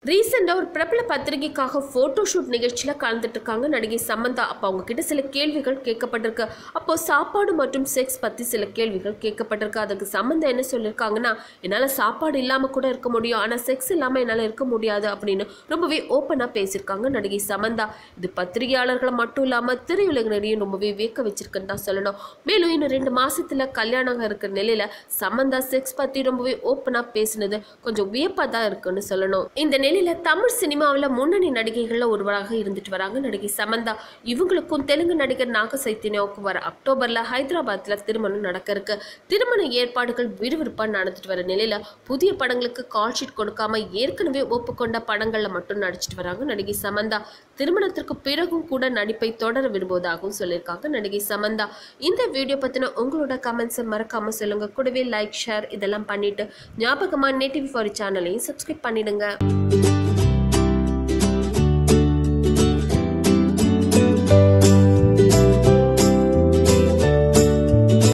ரீசெண்டாக ஒரு பிரபல பத்திரிகைக்காக ஃபோட்டோ ஷூட் நிகழ்ச்சியில் கலந்துட்டு இருக்காங்க நடிகை சமந்தா அப்போ அவங்க கிட்ட சில கேள்விகள் கேட்கப்பட்டிருக்கு அப்போ சாப்பாடு மற்றும் செக்ஸ் பற்றி சில கேள்விகள் கேட்கப்பட்டிருக்கு அதுக்கு சம்மந்தா என்ன சொல்லியிருக்காங்கன்னா என்னால் சாப்பாடு இல்லாமல் கூட இருக்க முடியும் ஆனால் செக்ஸ் இல்லாமல் என்னால் இருக்க முடியாது அப்படின்னு ரொம்பவே ஓப்பனாக பேசியிருக்காங்க நடிகை சமந்தா இது பத்திரிகையாளர்களை மட்டும் இல்லாமல் திரையுலகினரையும் ரொம்பவே வியக்க வச்சிருக்குன்னு தான் சொல்லணும் மேலும் இன்னும் ரெண்டு மாசத்துல கல்யாணம் இருக்கிற நிலையில சமந்தா செக்ஸ் பற்றி ரொம்பவே ஓப்பனாக பேசினது கொஞ்சம் வியப்பாக தான் இருக்குன்னு சொல்லணும் இந்த நிலையில தமிழ் சினிமாவில் முன்னணி நடிகைகளில் ஒருவராக இருந்துட்டு வராங்க நடிகை சமந்தா இவங்களுக்கும் தெலுங்கு நடிகர் நாக சைத்தன்யாவுக்கும் வர அக்டோபர்ல ஹைதராபாத்ல திருமணம் நடக்க இருக்கு திருமண ஏற்பாடுகள் விறுவிறுப்பாக நடந்துட்டு வர நிலையில புதிய படங்களுக்கு கால் ஷீட் கொடுக்காம ஏற்கனவே ஒப்புக்கொண்ட படங்கள்ல மட்டும் நடிச்சிட்டு வராங்க நடிகை சமந்தா திருமணத்திற்கு பிறகும் கூட நடிப்பை தொடர விரும்புவதாகவும் சொல்லியிருக்காங்க நடிகை சமந்தா இந்த வீடியோ பத்தின உங்களோட கமெண்ட்ஸை மறக்காம சொல்லுங்க கூடவே லைக் ஷேர் இதெல்லாம் பண்ணிட்டு ஞாபகமா நேட்டிவ் ஃபாரி சேனலையும் சப்ஸ்கிரைப் பண்ணிடுங்க